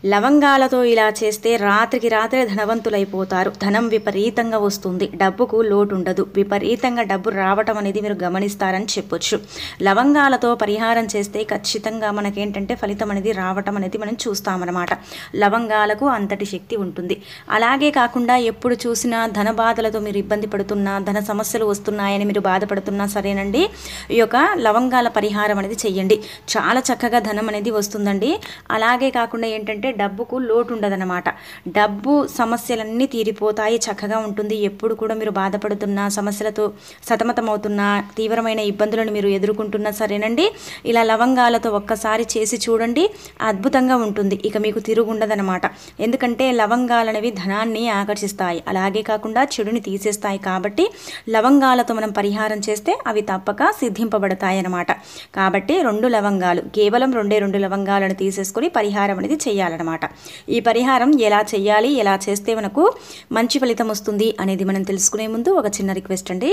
లవంగాలతో ఇలా చేస్తే రాత్రికి రాత్రి ధనవంతులైపోతారు ధనం విపరీతంగా వస్తుంది డబ్బుకు లోటు ఉండదు విపరీతంగా డబ్బు రావటం అనేది మీరు గమనిస్తారని చెప్పొచ్చు లవంగాలతో పరిహారం చేస్తే ఖచ్చితంగా మనకేంటంటే ఫలితం అనేది రావటం అనేది మనం చూస్తామన్నమాట లవంగాలకు అంతటి శక్తి ఉంటుంది అలాగే కాకుండా ఎప్పుడు చూసినా ధన బాధలతో మీరు ఇబ్బంది పడుతున్నా ధన సమస్యలు వస్తున్నాయని మీరు బాధపడుతున్నా సరేనండి ఈ యొక్క లవంగాల పరిహారం అనేది చెయ్యండి చాలా చక్కగా ధనం అనేది వస్తుందండి అలాగే కాకుండా ఏంటంటే డబ్బుకు లోటు ఉండదన్నమాట డబ్బు సమస్యలన్నీ తీరిపోతాయి చక్కగా ఉంటుంది ఎప్పుడు కూడా మీరు బాధపడుతున్న సమస్యలతో సతమతమవుతున్న తీవ్రమైన ఇబ్బందులను మీరు ఎదుర్కొంటున్నా సరేనండి ఇలా లవంగాలతో ఒక్కసారి చేసి చూడండి అద్భుతంగా ఉంటుంది ఇక మీకు తిరుగుండదనమాట ఎందుకంటే లవంగాలు అనేవి ధనాన్ని ఆకర్షిస్తాయి అలాగే కాకుండా చెడుని తీసేస్తాయి కాబట్టి లవంగాలతో మనం పరిహారం చేస్తే అవి తప్పక సిద్ధింపబడతాయి అన్నమాట కాబట్టి రెండు లవంగాలు కేవలం రెండే రెండు లవంగాలను తీసేసుకొని పరిహారం అనేది చేయాలన్నమాట ఈ పరిహారం ఎలా చేయాలి ఎలా చేస్తే మనకు మంచి ఫలితం వస్తుంది అనేది మనం తెలుసుకునే ముందు ఒక చిన్న రిక్వెస్ట్ అండి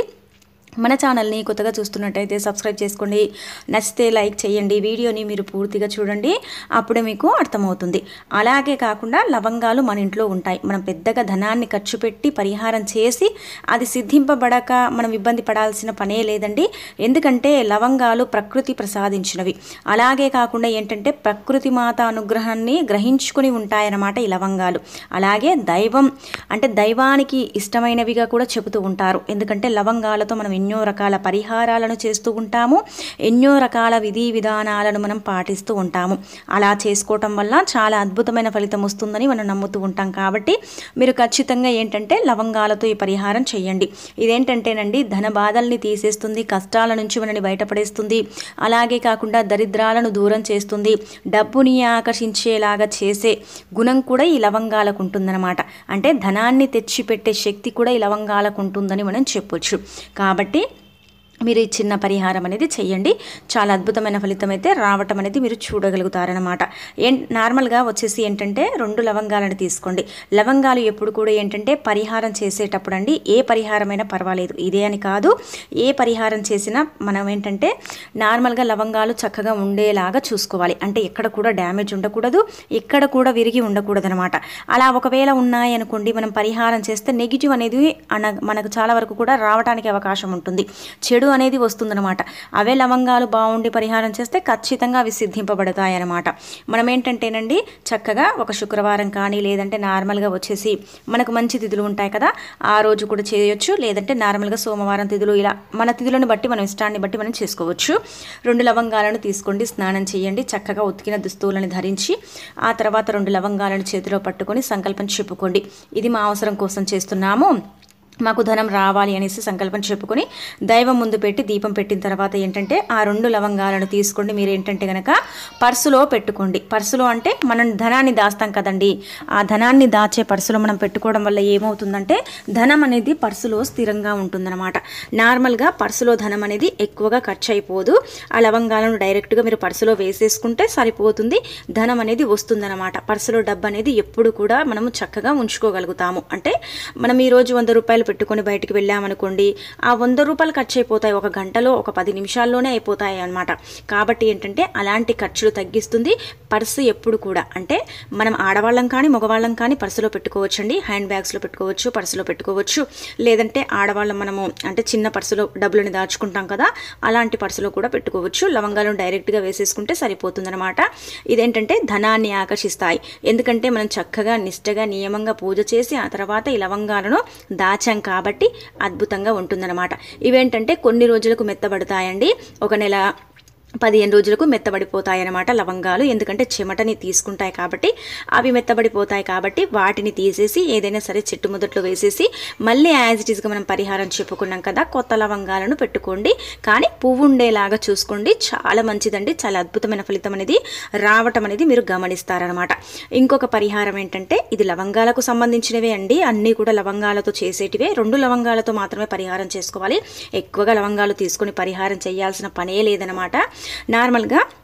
మన ఛానల్ని కొత్తగా చూస్తున్నట్టయితే సబ్స్క్రైబ్ చేసుకోండి నచ్చితే లైక్ చేయండి వీడియోని మీరు పూర్తిగా చూడండి అప్పుడే మీకు అర్థమవుతుంది అలాగే కాకుండా లవంగాలు మన ఇంట్లో ఉంటాయి మనం పెద్దగా ధనాన్ని ఖర్చు పెట్టి పరిహారం చేసి అది సిద్ధింపబడక మనం ఇబ్బంది పడాల్సిన పనే లేదండి ఎందుకంటే లవంగాలు ప్రకృతి ప్రసాదించినవి అలాగే కాకుండా ఏంటంటే ప్రకృతి మాత అనుగ్రహాన్ని గ్రహించుకుని ఉంటాయన్నమాట ఈ లవంగాలు అలాగే దైవం అంటే దైవానికి ఇష్టమైనవిగా కూడా చెబుతూ ఉంటారు ఎందుకంటే లవంగాలతో మనం ఎన్నో రకాల పరిహారాలను చేస్తూ ఉంటాము ఎన్నో రకాల విధి విధానాలను మనం పాటిస్తూ ఉంటాము అలా చేసుకోవటం వల్ల చాలా అద్భుతమైన ఫలితం వస్తుందని మనం నమ్ముతూ ఉంటాం కాబట్టి మీరు ఖచ్చితంగా ఏంటంటే లవంగాలతో ఈ పరిహారం చేయండి ఇదేంటంటేనండి ధన బాధల్ని తీసేస్తుంది కష్టాల నుంచి మనని బయటపడేస్తుంది అలాగే కాకుండా దరిద్రాలను దూరం చేస్తుంది డబ్బుని ఆకర్షించేలాగా చేసే గుణం కూడా ఈ లవంగాలకు ఉంటుందన్నమాట అంటే ధనాన్ని తెచ్చిపెట్టే శక్తి కూడా ఈ లవంగాలకు ఉంటుందని మనం చెప్పొచ్చు కాబట్టి మీరు ఈ చిన్న పరిహారం అనేది చేయండి చాలా అద్భుతమైన ఫలితం అయితే రావటం అనేది మీరు చూడగలుగుతారనమాట ఏం నార్మల్గా వచ్చేసి ఏంటంటే రెండు లవంగాలను తీసుకోండి లవంగాలు ఎప్పుడు కూడా ఏంటంటే పరిహారం చేసేటప్పుడు అండి ఏ పరిహారమైనా పర్వాలేదు ఇదే అని కాదు ఏ పరిహారం చేసినా మనం ఏంటంటే నార్మల్గా లవంగాలు చక్కగా ఉండేలాగా చూసుకోవాలి అంటే ఎక్కడ కూడా డ్యామేజ్ ఉండకూడదు ఎక్కడ కూడా విరిగి ఉండకూడదు అనమాట అలా ఒకవేళ ఉన్నాయనుకోండి మనం పరిహారం చేస్తే నెగిటివ్ అనేది అన మనకు చాలా వరకు కూడా రావడానికి అవకాశం ఉంటుంది చెడు అనేది వస్తుందన్నమాట అవే లవంగాలు బాగుండి పరిహారం చేస్తే ఖచ్చితంగా అవి సిద్ధింపబడతాయి అన్నమాట మనం ఏంటంటేనండి చక్కగా ఒక శుక్రవారం కానీ లేదంటే నార్మల్గా వచ్చేసి మనకు మంచి తిథులు ఉంటాయి కదా ఆ రోజు కూడా చేయొచ్చు లేదంటే నార్మల్గా సోమవారం తిథులు ఇలా మన తిథులను బట్టి మనం ఇష్టాన్ని బట్టి మనం చేసుకోవచ్చు రెండు లవంగాలను తీసుకోండి స్నానం చేయండి చక్కగా ఉతికిన దుస్తువులను ధరించి ఆ తర్వాత రెండు లవంగాలను చేతిలో పట్టుకొని సంకల్పం చెప్పుకోండి ఇది మా అవసరం కోసం చేస్తున్నాము మాకు ధనం రావాలి అనేసి సంకల్పం చెప్పుకొని దైవం ముందు పెట్టి దీపం పెట్టిన తర్వాత ఏంటంటే ఆ రెండు లవంగాలను తీసుకోండి మీరు ఏంటంటే కనుక పర్సులో పెట్టుకోండి పర్సులో అంటే మనం ధనాన్ని దాస్తాం కదండి ఆ ధనాన్ని దాచే పర్సులో మనం పెట్టుకోవడం వల్ల ఏమవుతుందంటే ధనం అనేది పర్సులో స్థిరంగా ఉంటుందన్నమాట నార్మల్గా పర్సులో ధనం అనేది ఎక్కువగా ఖర్చు అయిపోదు ఆ లవంగాలను డైరెక్ట్గా మీరు పర్సులో వేసేసుకుంటే సరిపోతుంది ధనం అనేది వస్తుందన్నమాట పర్సులో డబ్బు అనేది ఎప్పుడు కూడా మనము చక్కగా ఉంచుకోగలుగుతాము అంటే మనం ఈ రోజు వంద రూపాయలు పెట్టుకొని బయటికి వెళ్ళామనుకోండి ఆ వంద రూపాయలు ఖర్చు అయిపోతాయి ఒక గంటలో ఒక పది నిమిషాల్లోనే అయిపోతాయి అన్నమాట కాబట్టి ఏంటంటే అలాంటి ఖర్చులు తగ్గిస్తుంది పర్సు ఎప్పుడు కూడా అంటే మనం ఆడవాళ్ళం కానీ మగవాళ్ళం కానీ పర్సులో పెట్టుకోవచ్చండి హ్యాండ్ బ్యాగ్స్లో పెట్టుకోవచ్చు పర్సులో పెట్టుకోవచ్చు లేదంటే ఆడవాళ్ళం మనము అంటే చిన్న పర్సులో డబ్బులను దాచుకుంటాం కదా అలాంటి పర్సులో కూడా పెట్టుకోవచ్చు లవంగాలను డైరెక్ట్గా వేసేసుకుంటే సరిపోతుందన్నమాట ఇదేంటంటే ధనాన్ని ఆకర్షిస్తాయి ఎందుకంటే మనం చక్కగా నిష్టగా నియమంగా పూజ చేసి ఆ తర్వాత ఈ లవంగాలను దాచాం కాబట్టి అద్భుతంగా ఉంటుందన్నమాట ఇవేంటంటే కొన్ని రోజులకు మెత్తబడతాయండి ఒక నెల పదిహేను రోజులకు మెత్తబడిపోతాయి అన్నమాట లవంగాలు ఎందుకంటే చెమటని తీసుకుంటాయి కాబట్టి అవి మెత్తబడిపోతాయి కాబట్టి వాటిని తీసేసి ఏదైనా సరే చెట్టు మొదట్లో వేసేసి మళ్ళీ యాజ్ ఇట్ ఈస్గా మనం పరిహారం చెప్పుకున్నాం కదా కొత్త లవంగాలను పెట్టుకోండి కానీ పువ్వు ఉండేలాగా చూసుకోండి చాలా మంచిదండి చాలా అద్భుతమైన ఫలితం అనేది రావటం అనేది మీరు గమనిస్తారనమాట ఇంకొక పరిహారం ఏంటంటే ఇది లవంగాలకు సంబంధించినవే అండి అన్నీ కూడా లవంగాలతో చేసేటివే రెండు లవంగాలతో మాత్రమే పరిహారం చేసుకోవాలి ఎక్కువగా లవంగాలు తీసుకొని పరిహారం చేయాల్సిన పనే లేదనమాట నార్మల్గా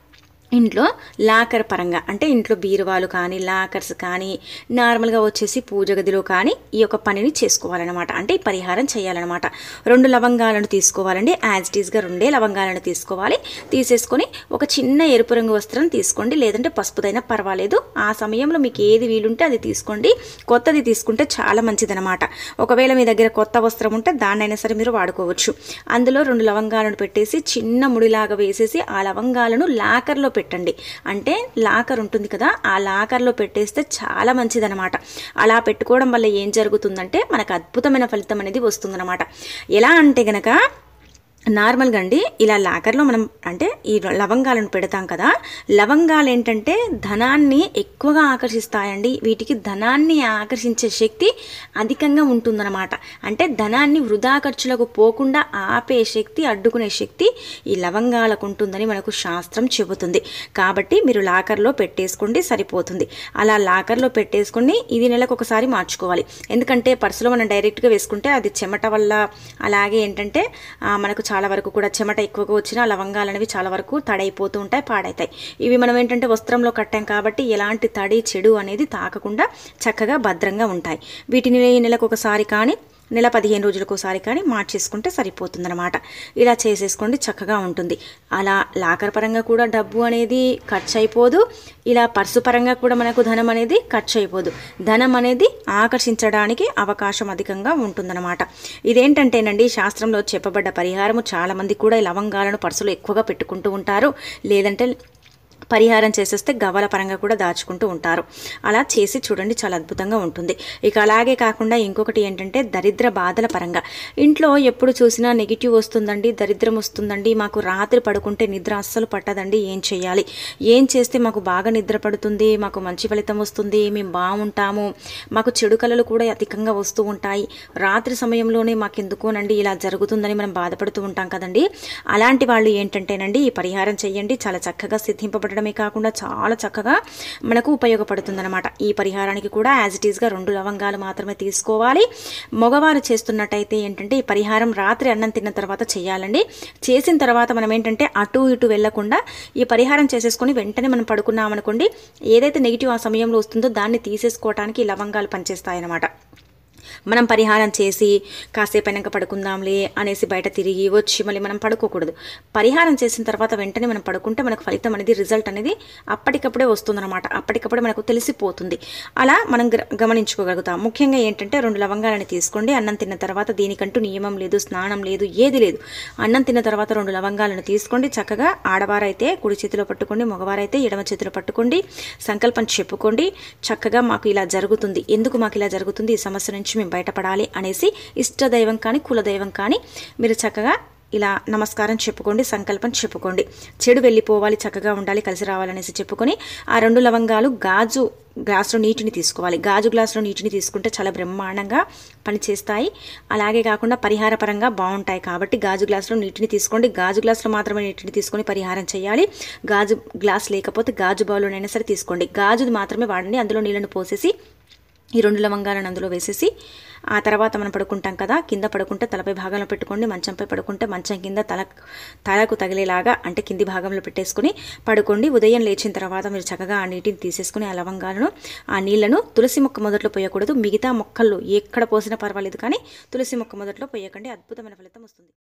ఇంట్లో లాకర్ పరంగా అంటే ఇంట్లో బీరువాలు కానీ లాకర్స్ కానీ నార్మల్గా వచ్చేసి పూజ గదిలో కానీ ఈ యొక్క పనిని చేసుకోవాలన్నమాట అంటే ఈ పరిహారం చేయాలన్నమాట రెండు లవంగాలను తీసుకోవాలండి యాజ్ ఇట్ ఈస్గా రెండే లవంగాలను తీసుకోవాలి తీసేసుకొని ఒక చిన్న ఎరుపు రంగు వస్త్రం తీసుకోండి లేదంటే పసుపుదైనా పర్వాలేదు ఆ సమయంలో మీకు ఏది వీలుంటే అది తీసుకోండి కొత్తది తీసుకుంటే చాలా మంచిదన్నమాట ఒకవేళ మీ దగ్గర కొత్త వస్త్రం ఉంటే దాన్నైనా సరే మీరు వాడుకోవచ్చు అందులో రెండు లవంగాలను పెట్టేసి చిన్న ముడిలాగా వేసేసి ఆ లవంగాలను లాకర్లో పెట్టండి అంటే లాకర్ ఉంటుంది కదా ఆ లాకర్లో పెట్టేస్తే చాలా మంచిదన్నమాట అలా పెట్టుకోవడం వల్ల ఏం జరుగుతుందంటే మనకు అద్భుతమైన ఫలితం అనేది వస్తుందన్నమాట ఎలా అంటే గనక నార్మల్గా అండి ఇలా లాకర్లో మనం అంటే ఈ లవంగాలను పెడతాం కదా లవంగాలు ఏంటంటే ధనాన్ని ఎక్కువగా ఆకర్షిస్తాయండి వీటికి ధనాన్ని ఆకర్షించే శక్తి అధికంగా ఉంటుందన్నమాట అంటే ధనాన్ని వృధా ఖర్చులకు పోకుండా ఆపే శక్తి అడ్డుకునే శక్తి ఈ లవంగాలకు ఉంటుందని మనకు శాస్త్రం చెబుతుంది కాబట్టి మీరు లాకర్లో పెట్టేసుకోండి సరిపోతుంది అలా లాకర్లో పెట్టేసుకొని ఇది నెలకు ఒకసారి మార్చుకోవాలి ఎందుకంటే పర్సులో మనం డైరెక్ట్గా వేసుకుంటే అది చెమట వల్ల అలాగే ఏంటంటే ఆ, మనకు చాలా వరకు కూడా చెమట ఎక్కువగా వచ్చిన లవంగాలు అనేవి చాలా వరకు తడైపోతూ ఉంటాయి పాడైతాయి ఇవి మనం ఏంటంటే వస్త్రంలో కట్టాం కాబట్టి ఎలాంటి తడి చెడు అనేది తాకకుండా చక్కగా భద్రంగా ఉంటాయి వీటిని నెలకు ఒకసారి కానీ నెల పదిహేను రోజులకు ఒకసారి కానీ మార్చేసుకుంటే సరిపోతుందన్నమాట ఇలా చేసేసుకోండి చక్కగా ఉంటుంది అలా లాకర్ పరంగా కూడా డబ్బు అనేది ఖర్చు అయిపోదు ఇలా పర్సు పరంగా కూడా మనకు ధనం అనేది ఖర్చు అయిపోదు ధనం అనేది ఆకర్షించడానికి అవకాశం అధికంగా ఉంటుందన్నమాట ఇదేంటంటేనండి శాస్త్రంలో చెప్పబడ్డ పరిహారము చాలామంది కూడా ఈ లవంగాలను పర్సులో ఎక్కువగా పెట్టుకుంటూ ఉంటారు లేదంటే పరిహారం చేసేస్తే గవ్వల పరంగా కూడా దాచుకుంటూ ఉంటారు అలా చేసి చూడండి చాలా అద్భుతంగా ఉంటుంది ఇక అలాగే కాకుండా ఇంకొకటి ఏంటంటే దరిద్ర బాధల పరంగా ఇంట్లో ఎప్పుడు చూసినా నెగిటివ్ వస్తుందండి దరిద్రం వస్తుందండి మాకు రాత్రి పడుకుంటే నిద్ర అస్సలు పట్టదండి ఏం చేయాలి ఏం చేస్తే మాకు బాగా నిద్ర పడుతుంది మాకు మంచి ఫలితం వస్తుంది మేము బాగుంటాము మాకు చెడు కళలు కూడా అధికంగా వస్తూ ఉంటాయి రాత్రి సమయంలోనే మాకు ఎందుకోనండి ఇలా జరుగుతుందని మనం బాధపడుతూ ఉంటాం కదండి అలాంటి వాళ్ళు ఏంటంటేనండి ఈ పరిహారం చేయండి చాలా చక్కగా సిద్ధింపబడమే కాకుండా చాలా చక్కగా మనకు ఉపయోగపడుతుందన్నమాట ఈ పరిహారానికి కూడా యాజ్ ఇట్ ఈస్గా రెండు లవంగాలు మాత్రమే తీసుకోవాలి మగవారు చేస్తున్నట్టయితే ఏంటంటే ఈ పరిహారం రాత్రి అన్నం తిన్న తర్వాత చేయాలండి చేసిన తర్వాత మనం ఏంటంటే అటు ఇటు వెళ్లకుండా ఈ పరిహారం చేసేసుకొని వెంటనే మనం పడుకున్నామనుకోండి ఏదైతే నెగిటివ్ ఆ సమయంలో వస్తుందో దాన్ని తీసేసుకోవడానికి ఈ లవంగాలు పనిచేస్తాయన్నమాట మనం పరిహారం చేసి కాసేపు అయినాక పడుకుందాంలే అనేసి బయట తిరిగి వచ్చి మళ్ళీ మనం పడుకోకూడదు పరిహారం చేసిన తర్వాత వెంటనే మనం పడుకుంటే మనకు ఫలితం అనేది రిజల్ట్ అనేది అప్పటికప్పుడే వస్తుందన్నమాట అప్పటికప్పుడే మనకు తెలిసిపోతుంది అలా మనం గ్ర- గమనించుకోగలుగుతాం ముఖ్యంగా ఏంటంటే రెండు లవంగాలని తీసుకోండి అన్నం తిన్న తర్వాత దీనికంటూ నియమం లేదు స్నానం లేదు ఏది లేదు అన్నం తిన్న తర్వాత రెండు లవంగాలను తీసుకోండి చక్కగా ఆడవారైతే కుడి చేతిలో పట్టుకోండి మగవారైతే ఎడమ చేతిలో పట్టుకోండి సంకల్పం చెప్పుకోండి చక్కగా మాకు ఇలా జరుగుతుంది ఎందుకు మాకు ఇలా జరుగుతుంది ఈ సమస్య నుంచి మేము బయటపడాలి అనేసి ఇష్టదైవం కానీ కులదైవం కానీ మీరు చక్కగా ఇలా నమస్కారం చెప్పుకోండి సంకల్పం చెప్పుకోండి చెడు వెళ్ళిపోవాలి చక్కగా ఉండాలి కలిసి రావాలనేసి చెప్పుకొని ఆ రెండు లవంగాలు గాజు గ్లాసులో నీటిని తీసుకోవాలి గాజు గ్లాసులో నీటిని తీసుకుంటే చాలా బ్రహ్మాండంగా పనిచేస్తాయి అలాగే కాకుండా పరిహార పరంగా బాగుంటాయి కాబట్టి గాజు గ్లాసులో నీటిని తీసుకోండి గాజు గ్లాసులో మాత్రమే నీటిని తీసుకొని పరిహారం చేయాలి గాజు గ్లాస్ లేకపోతే గాజు బౌల్లోనైనా సరే తీసుకోండి గాజుది మాత్రమే వాడండి అందులో నీళ్ళను పోసేసి ఈ రెండు లవంగాలను అందులో వేసేసి ఆ తర్వాత మనం పడుకుంటాం కదా కింద పడుకుంటే తలపై భాగంలో పెట్టుకోండి మంచంపై పడుకుంటే మంచం కింద తల తలకు తగిలేలాగా అంటే కింది భాగంలో పెట్టేసుకుని పడుకోండి ఉదయం లేచిన తర్వాత మీరు చక్కగా ఆ నీటిని తీసేసుకుని ఆ లవంగాలను ఆ నీళ్లను తులసి మొక్క మొదట్లో పోయకూడదు మిగతా మొక్కల్లో ఎక్కడ పోసినా పర్వాలేదు కానీ తులసి మొక్క మొదట్లో పోయకండి అద్భుతమైన ఫలితం వస్తుంది